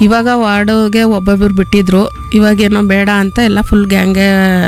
ಇವಾಗ ವಾರ್ಡ್ಗೆ ಒಬ್ಬೊಬ್ರು ಬಿಟ್ಟಿದ್ರು ಇವಾಗೇನೋ ಬೇಡ ಅಂತ ಎಲ್ಲ ಫುಲ್ ಗ್ಯಾಂಗೆ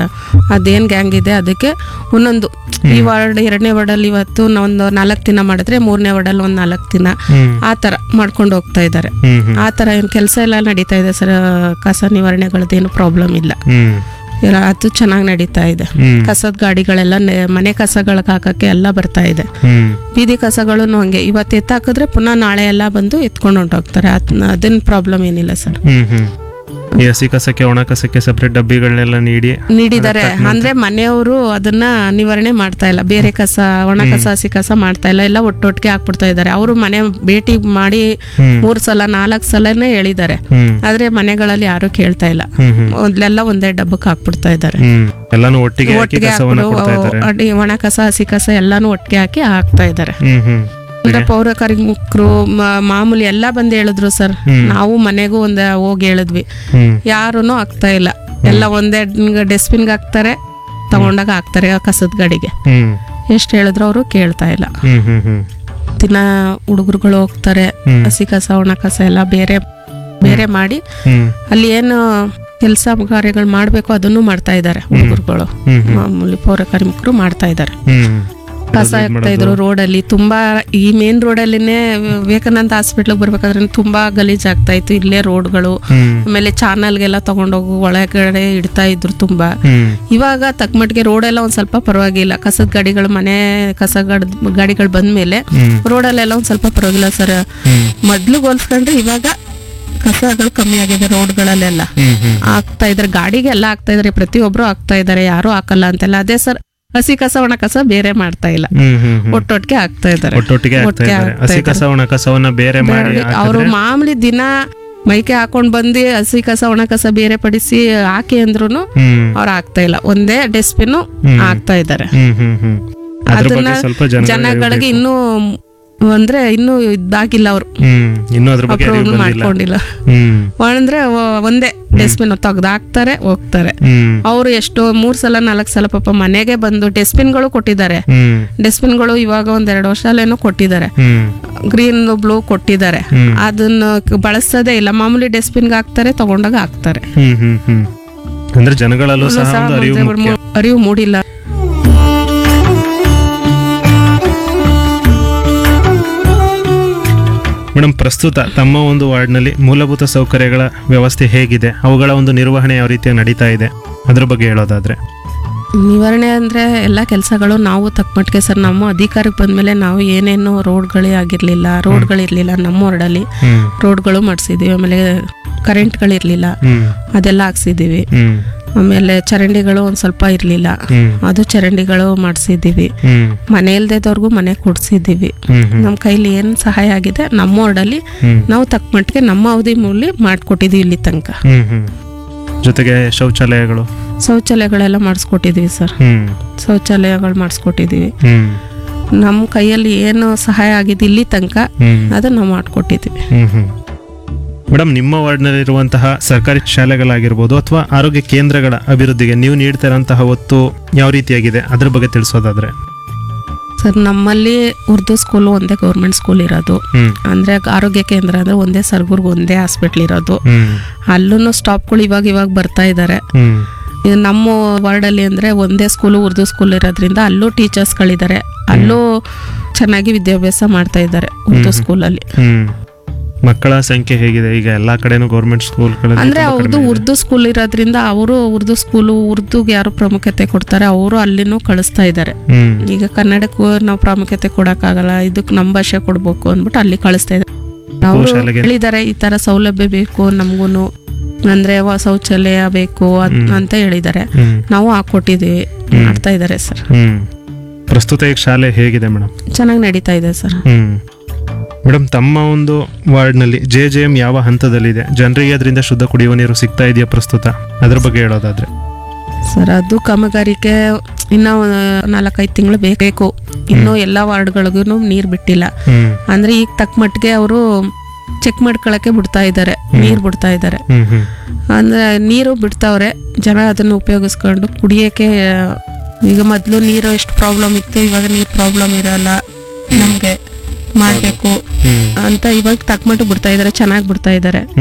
ಅದೇನು ಗ್ಯಾಂಗ್ ಇದೆ ಅದಕ್ಕೆ ಒಂದೊಂದು ಈ ವಾರ್ಡ್ ಎರಡನೇ ವಾರ್ಡಲ್ಲಿ ಇವತ್ತು ಒಂದು ನಾಲ್ಕು ದಿನ ಮಾಡಿದ್ರೆ ಮೂರನೇ ವಾರ್ಡಲ್ಲಿ ಒಂದು ನಾಲ್ಕು ದಿನ ಹ್ಮ್ ಆ ಥರ ಮಾಡ್ಕೊಂಡು ಹೋಗ್ತಾ ಇದ್ದಾರೆ ಹ್ಮ್ ಹ್ಮ್ ಆ ಥರ ಏನು ಕೆಲಸ ಎಲ್ಲ ನಡೀತಾ ಇದೆ ಸರ್ ಕಸ ನಿವಾರಣೆಗಳದ್ದೇನು ಪ್ರಾಬ್ಲಮ್ ಇಲ್ಲ ಹ್ಮ್ ಇಲ್ಲ, ಅದು ಚೆನ್ನಾಗಿ ನಡೀತಾ ಇದೆ ಹ್ಮ್ ಕಸದ ಗಾಡಿಗಳೆಲ್ಲ ನೆ- ಮನೆ ಕಸಗಳಿಗೆ ಹಾಕಕ್ಕೆ ಎಲ್ಲ ಬರ್ತಾ ಇದೆ ಹ್ಮ್ ಬೀದಿ ಕಸಗಳು ಹಂಗೆ ಇವತ್ತು ಎತ್ತಾಕಿದ್ರೆ ಪುನಃ ನಾಳೆ ಎಲ್ಲ ಬಂದು ಎತ್ಕೊಂಡು ಹೊಂಟೋಗ್ತಾರೆ ಅದನ್ನ ಪ್ರಾಬ್ಲಮ್ ಏನಿಲ್ಲ ಸರ್ ಹ್ಮ್ ಹ್ಮ್ ಈ ಹಸಿ ಕಸಕ್ಕೆ ಒಣ ಕಸಕ್ಕೆ ಸಪ್ರೇಟ್ ಡಬ್ಬಿಗಳನ್ನೆಲ್ಲ ನೀಡಿ ನೀಡಿದ್ದಾರೆ ಅಂದ್ರೆ ಮನೆಯವರು ಅದನ್ನ ನಿವಾರಣೆ ಮಾಡ್ತಾ ಇಲ್ಲ ಬೇರೆ ಕಸ ಒಣ ಕಸ ಹಸಿ ಕಸ ಮಾಡ್ತಾ ಇಲ್ಲ ಎಲ್ಲ ಒಟ್ಟೊಟ್ಟಿಗೆ ಹಾಕ್ಬಿಡ್ತಾ ಇದ್ದಾರೆ ಅವರು ಮನೆ ಭೇಟಿ ಮಾಡಿ ಹ್ಮ್ ಮೂರ್ ಸಲ ನಾಲ್ಕು ಸಲನೇ ಹೇಳಿದ್ದಾರೆ ಹ್ಮ್ ಆದ್ರೆ ಮನೆಗಳಲ್ಲಿ ಯಾರು ಕೇಳ್ತಾ ಇಲ್ಲ ಹ್ಮ್ ಹ್ಮ್ ಮೊದ್ಲೆಲ್ಲ ಒಂದೇ ಡಬ್ಬಕ್ಕೆ ಹಾಕ್ಬಿಡ್ತಾ ಇದ್ದಾರೆ ಹ್ಮ್ ಎಲ್ಲಾನು ಒಟ್ಟಿಗೆ ಹಾಕಿ ಒಟ್ಟಿಗೆ ಕಸವನ್ನ ಕೊಡ್ತಾ ಹಾಕ್ಬಿಡು ಇದ್ದಾರೆ ಅಡಿ ಒಣ ಕಸ ಹಸಿ ಕಸ ಎಲ್ಲಾನು ಒಟ್ಟಿಗೆ ಹಾಕಿ ಹಾಕ್ತಾ ಇದ್ದಾರೆ ಹ್ಮ್ ಹ್ಮ್ ಅಂದ್ರೆ ಪೌರ ಕಾರ್ಮಿಕರು ಮ- ಮಾಮೂಲಿ ಎಲ್ಲ ಬಂದು ಹೇಳಿದ್ರು ಸರ್ ಹ್ಮ್. ನಾವು ಮನೆಗೂ ಒಂದ್ ಹೋಗಿ ಹೇಳಿದ್ವಿ ಹ್ಮ್ ಯಾರೂ ಆಗ್ತಾ ಇಲ್ಲ ಎಲ್ಲ ಒಂದೇ ಡಸ್ಟ್ಬಿನ್ಗೆ ಹಾಕ್ತಾರೆ ತಗೊಂಡಾಗ ಹಾಕ್ತಾರೆ ಆ ಕಸದ ಗಾಡಿಗೆ ಹ್ಮ್ ಎಷ್ಟು ಹೇಳಿದ್ರು ಅವರು ಕೇಳ್ತಾ ಇಲ್ಲ ಹ್ಮ್ ಹ್ಮ್ ಹ್ಮ್ ದಿನ ಹುಡುಗರುಗಳು ಹೋಗ್ತಾರೆ ಹ್ಮ್. ಹಸಿ ಕಸ ಒಣ ಕಸ ಎಲ್ಲ ಬೇರೆ ಬೇರೆ ಮಾಡಿ ಹ್ಮ್ ಅಲ್ಲಿ ಏನು ಕೆಲಸ ಕಾರ್ಯಗಳು ಮಾಡಬೇಕು ಅದನ್ನು ಮಾಡ್ತಾ ಇದ್ದಾರೆ ಹುಡುಗರುಗಳು ಹ್ಮ್ ಹ್ಮ್ ಮಾಮೂಲಿ ಪೌರ ಕಾರ್ಮಿಕರು ಮಾಡ್ತಾ ಇದ್ದಾರೆ ಹ್ಮ್ ಕಸ ಹಾಕ್ತಾ ಇದ್ರು ರೋಡಲ್ಲಿ ತುಂಬಾ ಈ ಮೇನ್ ರೋಡಲ್ಲಿನೇ ವಿವೇಕಾನಂದ ಹಾಸ್ಪಿಟ್ಲಿಗೆ ಬರ್ಬೇಕಾದ್ರೆ ತುಂಬಾ ಗಲೀಜ್ ಆಗ್ತಾ ಇತ್ತು ಇಲ್ಲೇ ರೋಡ್ಗಳು ಹ್ಮ್ ಆಮೇಲೆ ಚಾನಲ್ಗೆಲ್ಲ ತಗೊಂಡೋಗು ಒಳಗಡೆ ಇಡ್ತಾ ಇದ್ರು ತುಂಬಾ ಹ್ಮ್ ಇವಾಗ ತಕ್ಕಮಟ್ಟಿಗೆ ರೋಡೆಲ್ಲ ಒಂದ್ ಸ್ವಲ್ಪ ಪರವಾಗಿಲ್ಲ ಕಸದ ಗಾಡಿಗಳು ಮನೆ ಕಸ ಗಾಡಿಗಳು ಬಂದ್ಮೇಲೆ ಹ್ಮ್ ರೋಡಲ್ಲೆಲ್ಲ ಒಂದ್ ಸ್ವಲ್ಪ ಪರವಾಗಿಲ್ಲ ಸರ್ ಹ್ಮ್ ಮೊದ್ಲು ಹೋಲ್ಸ್ಕೊಂಡ್ರೆ ಇವಾಗ ಕಸಗಳು ಕಮ್ಮಿ ಆಗಿದೆ ರೋಡ್ಗಳಲ್ಲೆಲ್ಲ ಹ್ಮ್ ಹ್ಮ್ ಆಗ್ತಾ ಇದಾರೆ ಗಾಡಿಗೆ ಎಲ್ಲ ಆಗ್ತಾ ಇದಾರೆ ಪ್ರತಿಯೊಬ್ರು ಆಗ್ತಾ ಇದಾರೆ ಯಾರು ಹಾಕಲ್ಲ ಅಂತೆಲ್ಲ ಅದೇ ಸರ್ ಹಸಿ ಕಸ ಒಣ ಕಸ ಬೇರೆ ಮಾಡ್ತಾ ಇಲ್ಲ ಹ್ಮ್ ಹ್ಮ್ ಹ್ಮ್ ಒಟ್ಟೊಟ್ಟಿಗೆ ಆಗ್ತಾ ಇದಾರೆ ಒಟ್ಟೊಟ್ಟಿಗೆ ಆಗ್ತಾ ಒಟ್ಟಿಗೆ ಇದ್ದಾರೆ ಆಗ್ತಾ ಹಸಿ ಕಸ ಒಣ ಕಸವನ್ನ ಬೇರೆ ಮಾಡಿ ಅವರು ಮಾಮೂಲಿ ದಿನ ಮೈಕೆ ಹಾಕೊಂಡ್ ಬಂದು ಹಸಿ ಕಸ ಒಣ ಕಸ ಬೇರೆ ಪಡಿಸಿ ಹಾಕಿ ಅಂದ್ರೂ ಹ್ಮ್ ಅವ್ರು ಆಗ್ತಾ ಇಲ್ಲ ಒಂದೇ ಡಸ್ಟ್ಬಿನ್ ಹಾಕ್ತಾ ಇದ್ದಾರೆ ಹ್ಮ್ ಹ್ಮ್ ಹ್ಮ್ ಅದ್ರ ಅದನ್ನ ಬಗ್ಗೆ ಸ್ವಲ್ಪ ಜನ ಜನಗಳಿಗೆ ಇನ್ನೂ ಅಂದ್ರೆ ಇನ್ನೂ ಇದಾಗಿಲ್ಲ ಅವರು ಹ್ಮ್ ಇನ್ನೂ ಅದ್ರ ಬಗ್ಗೆ ಅರಿವು ಅಪ್ರೂವ್ ಬಂದಿಲ್ಲ ಮಾಡ್ಕೊಂಡಿಲ್ಲ ಹ್ಮ್ ಅಂದ್ರೆ ಒ- ಒಂದೇ ಡಸ್ಟ್ಬಿನ್ ತೆಗ್ದು ಹಾಕ್ತಾರೆ ಹೋಗ್ತಾರೆ ಹ್ಮ್ ಅವರು ಎಷ್ಟೋ ಮೂರ್ ಸಲ ನಾಲ್ಕು ಸಲ ಪಾಪ ಮನೆಗೆ ಬಂದು ಡಸ್ಟ್ಬಿನ್ಗಳು ಕೊಟ್ಟಿದ್ದಾರೆ ಹ್ಮ್ ಡಸ್ಟ್ಬಿನ್ಗಳು ಇವಾಗ ಒಂದ್ ಎರಡು ವರ್ಷಲೇನೋ ಕೊಟ್ಟಿದ್ದಾರೆ ಹ್ಮ್ ಗ್ರೀನ್ ಬ್ಲೂ ಕೊಟ್ಟಿದ್ದಾರೆ ಹ್ಮ್. ಅದನ್ನ ಕ- ಬಳಸೋದೇ ಇಲ್ಲ ಮಾಮೂಲಿ ಡಸ್ಟ್ಬಿನ್ಗೆ ಹಾಕ್ತಾರೆ ತಗೊಂಡಾಗ ಹಾಕ್ತಾರೆ ಹ್ಮ್ ಹ್ಮ್ ಹ್ಮ್ ಅಂದ್ರೆ ಜನಗಳಲ್ಲೂ ಸಹ ಸಹ ಒಂದು ಅರಿವು ಮುಂದೆ ಮುಖ್ಯ ಮು- ಅರಿವು ಮೂಡಿಲ್ಲ ಮೇಡಮ್ ಪ್ರಸ್ತುತ ತಮ್ಮ ಒಂದು ವಾರ್ಡ್ನಲ್ಲಿ ಮೂಲಭೂತ ಸೌಕರ್ಯಗಳ ವ್ಯವಸ್ಥೆ ಹೇಗಿದೆ ಅವುಗಳ ಒಂದು ನಿರ್ವಹಣೆ ಯಾವ ರೀತಿಯಾಗಿ ನಡೀತಾ ಇದೆ ಅದ್ರ ಬಗ್ಗೆ ಹೇಳೋದಾದ್ರೆ ನಿವಾರಣೆ ಅಂದ್ರೆ ಎಲ್ಲ ಕೆಲಸಗಳು ನಾವು ತಕ್ಕಮಟ್ಟಿಗೆ ಸರ್ ನಮ್ಮ ಅಧಿಕಾರಕ್ಕೆ ಬಂದ್ಮೇಲೆ ನಾವು ಏನೇನು ರೋಡ್ಗಳೇ ಆಗಿರ್ಲಿಲ್ಲ ರೋಡ್ಗಳಿರ್ಲಿಲ್ಲ ನಮ್ಮ ವಾರ್ಡಲ್ಲಿ ಹ್ಮ್ ರೋಡ್ಗಳು ಮಾಡಿಸಿದೀವಿ ಆಮೇಲೆ ಕರೆಂಟ್ಗಳಿರ್ಲಿಲ್ಲ ಹ್ಮ್ ಅದೆಲ್ಲ ಹಾಕ್ಸಿದೀವಿ ಹ್ಮ್ ಆಮೇಲೆ ಚರಂಡಿಗಳು ಒಂದ್ ಸ್ವಲ್ಪ ಇರ್ಲಿಲ್ಲ ಹ್ಮ್ ಅದು ಚರಂಡಿಗಳು ಮಾಡಿಸಿದೀವಿ ಹ್ಮ್ ಮನೆ ಇಲ್ದೇದವ್ರಿಗೂ ಮನೆ ಕೊಡ್ಸಿದೀವಿ ಹ್ಮ್ ಹ್ಮ್ ನಮ್ಮ ಕೈಲಿ ಏನು ಸಹಾಯ ಆಗಿದೆ ನಮ್ಮ ವಾರ್ಡಲ್ಲಿ ಹ್ಮ್ ನಾವು ತಕ್ಕ ಮಟ್ಟಿಗೆ ನಮ್ಮ ಅವಧಿ ಮೂಲಿ ಮಾಡಿಕೊಟ್ಟಿದ್ದೀವಿ ಇಲ್ಲಿ ತನಕ ಹ್ಮ್ ಹ್ಮ್ ಜೊತೆಗೆ ಶೌಚಾಲಯಗಳು ಶೌಚಾಲಯಗಳೆಲ್ಲ ಮಾಡಿಸ್ಕೊಟ್ಟಿದ್ದೀವಿ ಸರ್ ಹ್ಮ್ ಶೌಚಾಲಯಗಳು ಮಾಡಿಸ್ಕೊಟ್ಟಿದ್ದೀವಿ ಹ್ಮ್ ನಮ್ಮ ಕೈಯಲ್ಲಿ ಏನು ಸಹಾಯ ಆಗಿದೆ ಇಲ್ಲಿ ತನಕ ಹ್ಮ್ ಅದನ್ನ ನಾವು ಮಾಡಿಕೊಟ್ಟಿದ್ದೀವಿ ಹ್ಮ್ ಹ್ಮ್ ಮೇಡಮ್ ನಿಮ್ಮ ವಾರ್ಡ್ನಲ್ಲಿರುವಂತಹ ಸರ್ಕಾರಿ ಶಾಲೆಗಳಾಗಿರ್ಬೋದು ಅಥವಾ ಆರೋಗ್ಯ ಕೇಂದ್ರಗಳ ಅಭಿವೃದ್ಧಿಗೆ ನೀವು ನೀಡ್ತಾ ಇರುವಂತಹ ಒತ್ತು ಯಾವ ರೀತಿಯಾಗಿದೆ ಅದ್ರ ಬಗ್ಗೆ ತಿಳಿಸೋದಾದ್ರೆ ಸರ್ ನಮ್ಮಲ್ಲಿ ಉರ್ದು ಸ್ಕೂಲು ಒಂದೇ ಗೌರ್ಮೆಂಟ್ ಸ್ಕೂಲ್ ಇರೋದು ಹ್ಮ್ ಅಂದರೆ ಆರೋಗ್ಯ ಕೇಂದ್ರ ಅಂದರೆ ಒಂದೇ ಸರ್ಗುರ್ಗ್ ಒಂದೇ ಹಾಸ್ಪಿಟ್ಲ್ ಇರೋದು ಹ್ಮ್ ಅಲ್ಲೂ ಸ್ಟಾಪ್ಗಳು ಇವಾಗ ಇವಾಗ ಬರ್ತಾ ಇದ್ದಾರೆ ಹ್ಮ್ ಇದು ನಮ್ಮ ವಾರ್ಡಲ್ಲಿ ಅಂದರೆ ಒಂದೇ ಸ್ಕೂಲು ಉರ್ದು ಸ್ಕೂಲ್ ಇರೋದ್ರಿಂದ ಅಲ್ಲೂ ಟೀಚರ್ಸ್ಗಳಿದ್ದಾರೆ ಅಲ್ಲೂ ಚೆನ್ನಾಗಿ ವಿದ್ಯಾಭ್ಯಾಸ ಮಾಡ್ತಾ ಇದ್ದಾರೆ ಉರ್ದು ಸ್ಕೂಲಲ್ಲಿ ಹ್ಮ್ ಮಕ್ಕಳ ಸಂಖ್ಯೆ ಹೇಗಿದೆ ಈಗ ಎಲ್ಲಾ ಕಡೆನೂ ಗೌರ್ಮೆಂಟ್ ಸ್ಕೂಲ್ಗಳಲ್ಲಿ ಅಂದ್ರೆ ಅವ್ರದ್ದು ಉರ್ದು ಸ್ಕೂಲ್ ಇರೋದ್ರಿಂದ ಅವರು ಉರ್ದು ಸ್ಕೂಲು ಉರ್ದುಗೆ ಯಾರು ಪ್ರಾಮುಖ್ಯತೆ ಕೊಡ್ತಾರೆ ಅವರು ಅಲ್ಲಿನೂ ಕಳಿಸ್ತಾ ಇದ್ದಾರೆ ಹ್ಮ್ ಈಗ ಕನ್ನಡಕ್ಕೂ ನಾವು ಪ್ರಾಮುಖ್ಯತೆ ಕೊಡಕ್ಕಾಗಲ್ಲ ಇದಕ್ಕೆ ನಮ್ಮ ಭಾಷೆ ಕೊಡ್ಬೇಕು ಅಂದ್ಬಿಟ್ಟು ಅಲ್ಲಿ ಕಳಿಸ್ತಾ ಇದ್ದಾರೆ ಅವರು ಶಾಲೆಗೆ? ಹೇಳಿದ್ದಾರೆ ಈ ತರ ಸೌಲಭ್ಯ ಬೇಕು ನಮ್ಗೂನು ಅಂದ್ರೆ ವ- ಶೌಚಾಲಯ ಬೇಕು ಅದ್- ಅಂತ ಹೇಳಿದ್ದಾರೆ ಹ್ಮ್ ನಾವು ಹಾಕೊಟ್ಟಿದೀವಿ ಮಾಡ್ತಾ ಇದ್ದಾರೆ ಸರ್ ಹ್ಮ್ ಪ್ರಸ್ತುತ ಈಗ ಶಾಲೆ ಹೇಗಿದೆ ಮೇಡಮ್ ಚೆನ್ನಾಗಿ ನಡೀತಾ ಇದೆ ಸರ್ ಹ್ಮ್ ಮೇಡಮ್ ತಮ್ಮ ಒಂದು ವಾರ್ಡ್ನಲ್ಲಿ ಜೆ ಜೆ ಎಂ ಯಾವ ಹಂತದಲ್ಲಿದೆ ಜನರಿಗೆ ಅದರಿಂದ ಶುದ್ಧ ಕುಡಿಯುವ ನೀರು ಸಿಗ್ತಾ ಇದೆಯಾ ಪ್ರಸ್ತುತ ಅದ್ರ ಬಗ್ಗೆ ಹೇಳೋದಾದ್ರೆ ಸರ್ ಅದು ಕಾಮಗಾರಿಕೆ ಇನ್ನ ನಾಲ್ಕೈದು ತಿಂಗಳು ಬೇಕು ಇನ್ನು ಎಲ್ಲ ವಾರ್ಡ್ಗಳಿಗೂ ನೀರು ಬಿಟ್ಟಿಲ್ಲ ಹ್ಮ್ ಅಂದ್ರೆ ಈಗ ತಕ್ಕ ಮಟ್ಟಿಗೆ ಅವರು ಚೆಕ್ ಮಾಡ್ಕೊಳಕ್ಕೆ ಬಿಡ್ತಾ ಇದ್ದಾರೆ ನೀರು ಬಿಡ್ತಾ ಇದ್ದಾರೆ ಹ್ಮ್ ಹ್ಮ್ ಅಂದ್ರೆ ನೀರು ಬಿಡ್ತಾವ್ರೆ ಜನ ಅದನ್ನು ಉಪಯೋಗಿಸ್ಕೊಂಡು ಕುಡಿಯೋಕ್ಕೆ ಈಗ ಮೊದಲು ನೀರು ಎಷ್ಟು ಪ್ರಾಬ್ಲಮ್ ಇತ್ತು ಇವಾಗ ನೀರು ಪ್ರಾಬ್ಲಮ್ ಇರಲ್ಲ ನಮಗೆ ಮಾಡಬೇಕು ಹ್ಮ್ ಅಂತ ಇವಾಗ ತಕ್ಕ ಮಟ್ಟಿಗೆ ಬಿಡ್ತಾ ಇದ್ದಾರೆ ಚೆನ್ನಾಗಿ ಬಿಡ್ತಾ ಇದ್ದಾರೆ